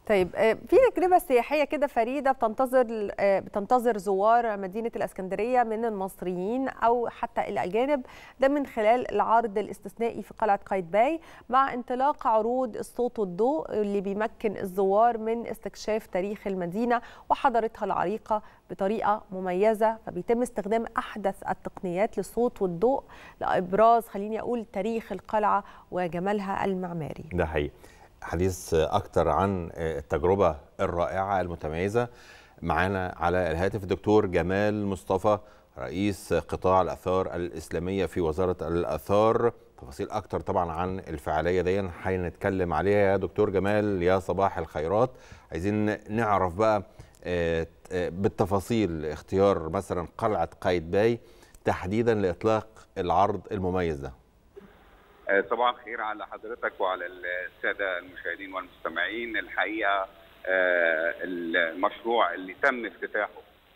طيب في تجربة سياحية كده فريدة بتنتظر بتنتظر زوار مدينة الإسكندرية من المصريين أو حتى الأجانب ده من خلال العرض الاستثنائي في قلعة قايتباي مع انطلاق عروض الصوت والضوء اللي بيمكن الزوار من استكشاف تاريخ المدينة وحضارتها العريقة بطريقة مميزة فبيتم استخدام أحدث التقنيات للصوت والضوء لإبراز خليني أقول تاريخ القلعة وجمالها المعماري ده حقيقي حديث اكتر عن التجربه الرائعه المتميزه معانا على الهاتف الدكتور جمال مصطفى رئيس قطاع الاثار الاسلاميه في وزاره الاثار تفاصيل اكتر طبعا عن الفعاليه دي هنتكلم عليها يا دكتور جمال يا صباح الخيرات عايزين نعرف بقى بالتفاصيل اختيار مثلا قلعه قايتباي تحديدا لاطلاق العرض المميز ده صباح الخير على حضرتك وعلى الساده المشاهدين والمستمعين الحقيقه المشروع اللي تم افتتاحه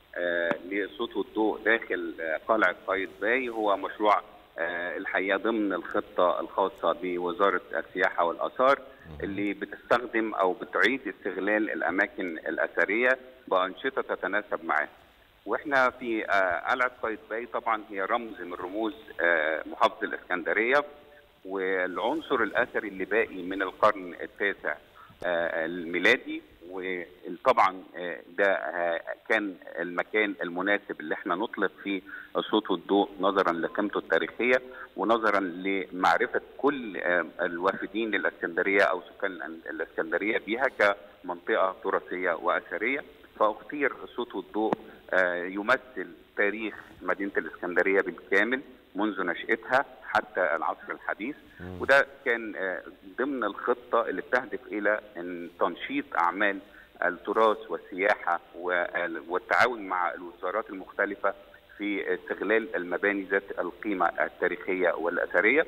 لصوت والضوء داخل قلعه قايتباي هو مشروع الحقيقه ضمن الخطه الخاصه بوزاره السياحه والاثار اللي بتستخدم او بتعيد استغلال الاماكن الاثريه بانشطه تتناسب معها. واحنا في قلعه قايتباي طبعا هي رمز من رموز محافظه الاسكندريه والعنصر الاثري اللي باقي من القرن التاسع الميلادي وطبعا ده كان المكان المناسب اللي احنا نطلق فيه الصوت والضوء نظرا لقيمته التاريخيه ونظرا لمعرفه كل الوافدين للاسكندريه او سكان الاسكندريه بها كمنطقه تراثيه واثريه فاختير الصوت والضوء يمثل تاريخ مدينه الاسكندريه بالكامل منذ نشأتها حتى العصر الحديث وده كان ضمن الخطة اللي بتهدف إلى أن تنشيط أعمال التراث والسياحة والتعاون مع الوزارات المختلفة في استغلال المباني ذات القيمة التاريخية والأثرية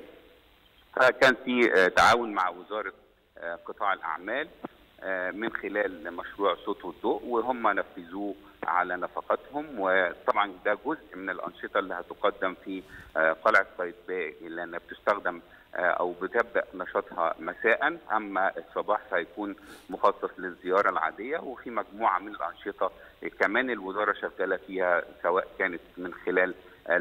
فكان في تعاون مع وزارة قطاع الأعمال من خلال مشروع صوت والضوء وهم نفذوه على نفقاتهم وطبعا ده جزء من الانشطه اللي هتقدم في قلعه قايتباي لانها بتستخدم او بتبدا نشاطها مساء اما الصباح فهيكون مخصص للزياره العاديه وفي مجموعه من الانشطه كمان الوزاره شغاله فيها سواء كانت من خلال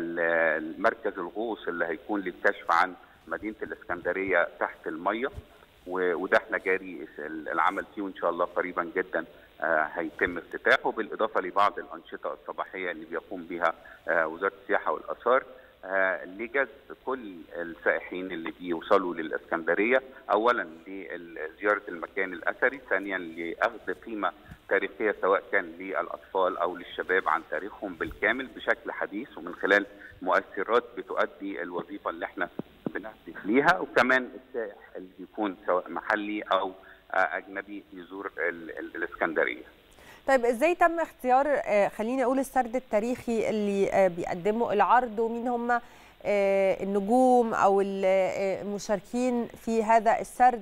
المركز الغوص اللي هيكون للكشف عن مدينه الاسكندريه تحت الميه وده احنا جاري العمل فيه وان شاء الله قريبا جدا هيتم افتتاحه بالاضافه لبعض الانشطه الصباحيه اللي بيقوم بها وزاره السياحه والاثار لجذب كل السائحين اللي بيوصلوا للاسكندريه اولا لزياره المكان الاثري ثانيا لاخذ قيمه تاريخيه سواء كان للاطفال او للشباب عن تاريخهم بالكامل بشكل حديث ومن خلال مؤثرات بتؤدي الوظيفه اللي احنا بنهدف ليها وكمان السائح اللي بيكون سواء محلي او اجنبي يزور الاسكندريه. طيب ازاي تم اختيار خليني اقول السرد التاريخي اللي بيقدمه العرض ومين هم النجوم او المشاركين في هذا السرد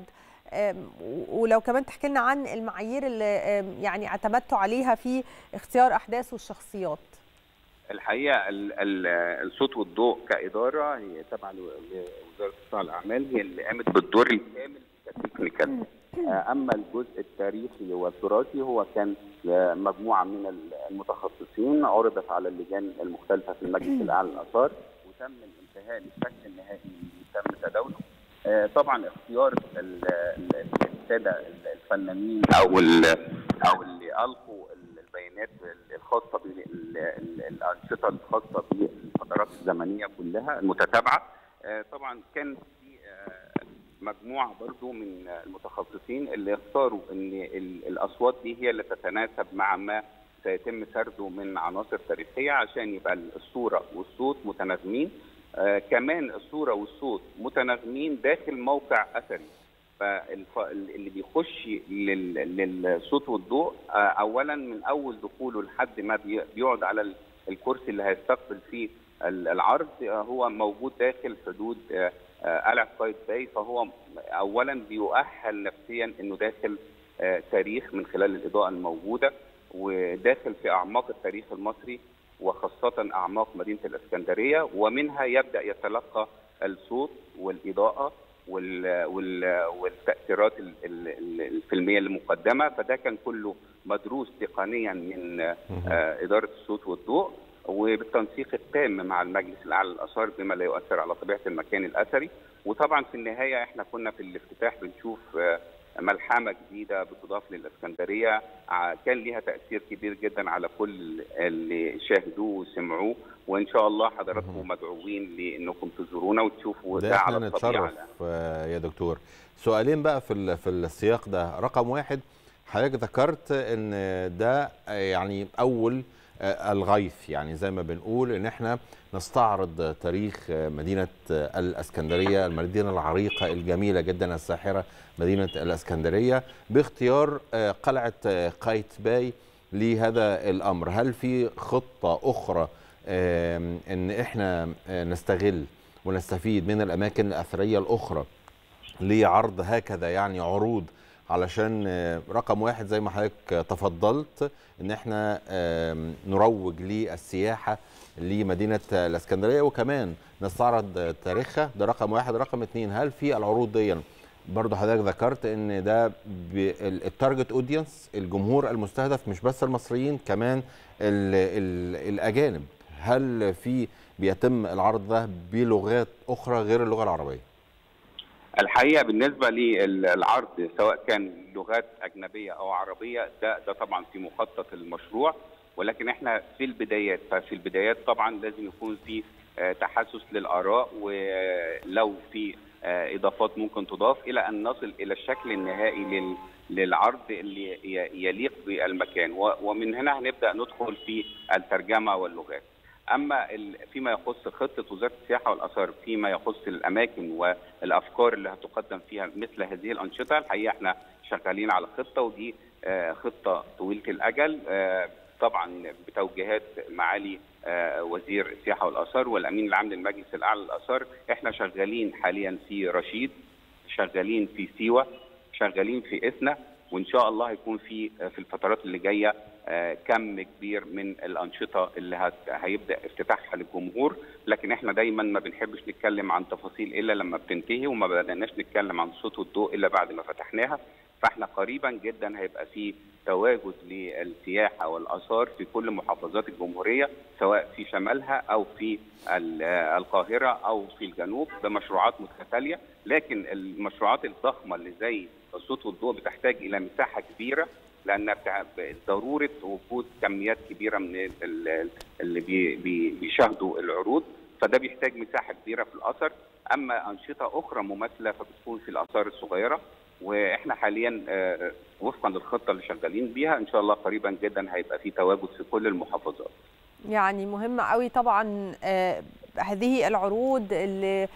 ولو كمان تحكي لنا عن المعايير اللي يعني اعتمدتوا عليها في اختيار احداث والشخصيات. الحقيقه الصوت والضوء كاداره هي تابعه لوزاره قطاع الاعمال هي اللي قامت بالدور الكامل كتكنيكال اما الجزء التاريخي والتراثي هو كان مجموعه من المتخصصين عرضت على اللجان المختلفه في المجلس الاعلى للاثار وتم الانتهاء للشكل النهائي اللي تم تداوله طبعا اختيار الساده الفنانين او او اللي القوا البيانات الخاصه بالانشطه الخاصه بالفترات الزمنيه كلها المتتابعه طبعا كان في مجموعه برضو من المتخصصين اللي اختاروا ان الاصوات دي هي اللي تتناسب مع ما سيتم سرده من عناصر تاريخيه عشان يبقى الصوره والصوت متناغمين آه كمان الصوره والصوت متناغمين داخل موقع اثري فاللي بيخش للصوت والضوء آه اولا من اول دخوله لحد ما بيقعد على الكرسي اللي هيستقبل فيه العرض آه هو موجود داخل حدود قلعه قايتباي فهو اولا بيؤهل نفسيا انه داخل تاريخ من خلال الاضاءه الموجوده وداخل في اعماق التاريخ المصري وخاصه اعماق مدينه الاسكندريه ومنها يبدا يتلقى الصوت والاضاءه وال وال والتاثيرات الفيلميه المقدمه فده كان كله مدروس تقنيا من اداره الصوت والضوء وبالتنسيق التام مع المجلس الاعلى للاثار بما لا يؤثر على طبيعه المكان الاثري وطبعا في النهايه احنا كنا في الافتتاح بنشوف ملحمه جديده بتضاف للاسكندريه كان ليها تاثير كبير جدا على كل اللي شاهدوه وسمعوه وان شاء الله حضراتكم مدعوين لانكم تزورونا وتشوفوا ده احنا نتشرف يا دكتور سؤالين بقى في في السياق ده رقم واحد حضرتك ذكرت ان ده يعني اول الغيث يعني زي ما بنقول ان احنا نستعرض تاريخ مدينه الاسكندريه المدينه العريقه الجميله جدا الساحره مدينه الاسكندريه باختيار قلعه قايتباي لهذا الامر هل في خطه اخرى ان احنا نستغل ونستفيد من الاماكن الاثريه الاخرى لعرض هكذا يعني عروض علشان رقم واحد زي ما حضرتك تفضلت ان احنا نروج للسياحه لمدينه الاسكندريه وكمان نستعرض تاريخها ده رقم واحد رقم اتنين هل في العروض دي برضه حضرتك ذكرت ان ده التارجت اودينس الجمهور المستهدف مش بس المصريين كمان ال ال الاجانب هل في بيتم العرض ده بلغات اخرى غير اللغه العربيه الحقيقه بالنسبه للعرض سواء كان لغات اجنبيه او عربيه ده ده طبعا في مخطط المشروع ولكن احنا في البدايات ففي البدايات طبعا لازم يكون في تحسس للاراء ولو في اضافات ممكن تضاف الى ان نصل الى الشكل النهائي للعرض اللي يليق بالمكان ومن هنا هنبدا ندخل في الترجمه واللغات. اما فيما يخص خطه وزاره السياحه والاثار فيما يخص الاماكن والافكار اللي هتقدم فيها مثل هذه الانشطه الحقيقه احنا شغالين على خطه ودي خطه طويله الاجل طبعا بتوجيهات معالي وزير السياحه والاثار والامين العام للمجلس الاعلى للاثار احنا شغالين حاليا في رشيد شغالين في سيوه شغالين في اثنا وان شاء الله هيكون في في الفترات اللي جايه كم كبير من الانشطه اللي هت... هيبدا افتتاحها للجمهور لكن احنا دايما ما بنحبش نتكلم عن تفاصيل الا لما بتنتهي وما بدأناش نتكلم عن الصوت والضوء الا بعد ما فتحناها فاحنا قريبا جدا هيبقى في تواجد للسياحه والاثار في كل محافظات الجمهوريه سواء في شمالها او في القاهره او في الجنوب بمشروعات متتاليه لكن المشروعات الضخمه اللي زي الصوت والضوء بتحتاج الى مساحه كبيره لان ضروره وجود كميات كبيره من اللي بيشاهدوا العروض فده بيحتاج مساحه كبيره في الاثر اما انشطه اخرى مماثله فبتكون في الاثار الصغيره واحنا حاليا وفقا للخطه اللي شغالين بيها ان شاء الله قريبا جدا هيبقى في تواجد في كل المحافظات. يعني مهمه قوي طبعا هذه العروض اللي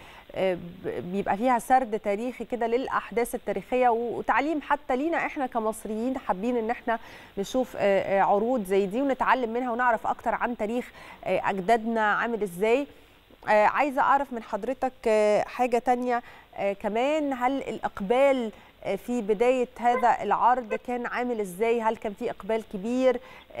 بيبقى فيها سرد تاريخي كده للاحداث التاريخيه وتعليم حتى لينا احنا كمصريين حابين ان احنا نشوف عروض زي دي ونتعلم منها ونعرف اكتر عن تاريخ اجدادنا عامل ازاي عايزه اعرف من حضرتك حاجه تانية كمان هل الاقبال في بدايه هذا العرض كان عامل ازاي هل كان في اقبال كبير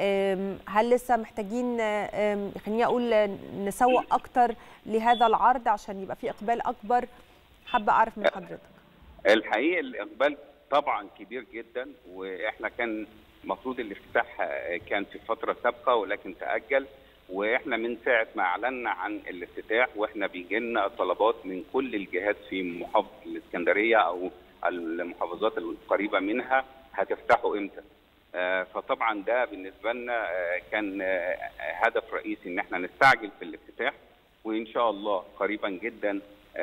هل لسه محتاجين خليني اقول نسوق اكتر لهذا العرض عشان يبقى في اقبال اكبر حابه اعرف من حضرتك الحقيقه الاقبال طبعا كبير جدا واحنا كان المفروض الافتتاح كان في فتره سابقه ولكن تاجل واحنا من ساعه ما اعلنا عن الافتتاح واحنا بيجي لنا طلبات من كل الجهات في محافظه الاسكندريه او المحافظات القريبه منها هتفتحوا امتى؟ آه فطبعا ده بالنسبه لنا آه كان آه هدف رئيسي ان احنا نستعجل في الافتتاح وان شاء الله قريبا جدا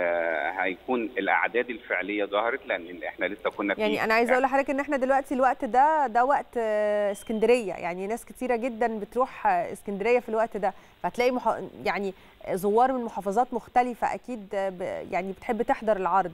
هيكون الاعداد الفعليه ظهرت لان احنا لسه كنا في يعني انا عايزه اقول لحضرتك ان احنا دلوقتي الوقت ده ده وقت اسكندريه يعني ناس كتيره جدا بتروح اسكندريه في الوقت ده فهتلاقي مح... يعني زوار من محافظات مختلفه اكيد ب... يعني بتحب تحضر العرض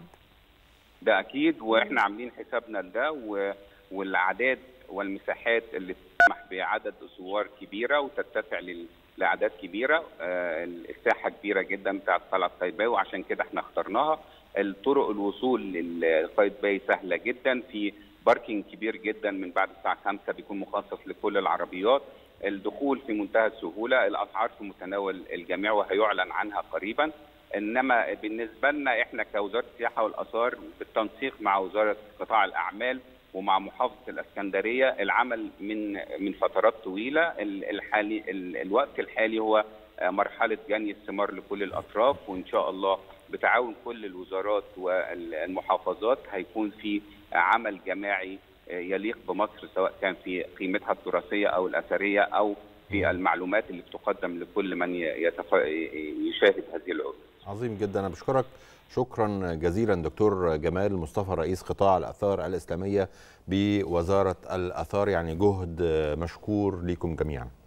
ده اكيد واحنا عاملين حسابنا لده و... والاعداد والمساحات اللي تسمح بعدد زوار كبيره وتتسع لل... لاعداد كبيره آه الساحه كبيره جدا بتاعت قلعه قايتباي وعشان كده احنا اخترناها الطرق الوصول لقايتباي سهله جدا في باركينج كبير جدا من بعد الساعه 5 بيكون مخصص لكل العربيات الدخول في منتهى السهوله الاسعار في متناول الجميع وهيعلن عنها قريبا انما بالنسبه لنا احنا كوزاره السياحه والاثار بالتنسيق مع وزاره قطاع الاعمال ومع محافظه الاسكندريه العمل من من فترات طويله الحالي الوقت الحالي هو مرحله جني الثمار لكل الاطراف وان شاء الله بتعاون كل الوزارات والمحافظات هيكون في عمل جماعي يليق بمصر سواء كان في قيمتها التراثيه او الاثريه او في المعلومات اللي بتقدم لكل من يتف... يشاهد هذه العروض. عظيم جدا انا بشكرك شكرا جزيلا دكتور جمال مصطفى رئيس قطاع الاثار الاسلاميه بوزاره الاثار يعني جهد مشكور لكم جميعا.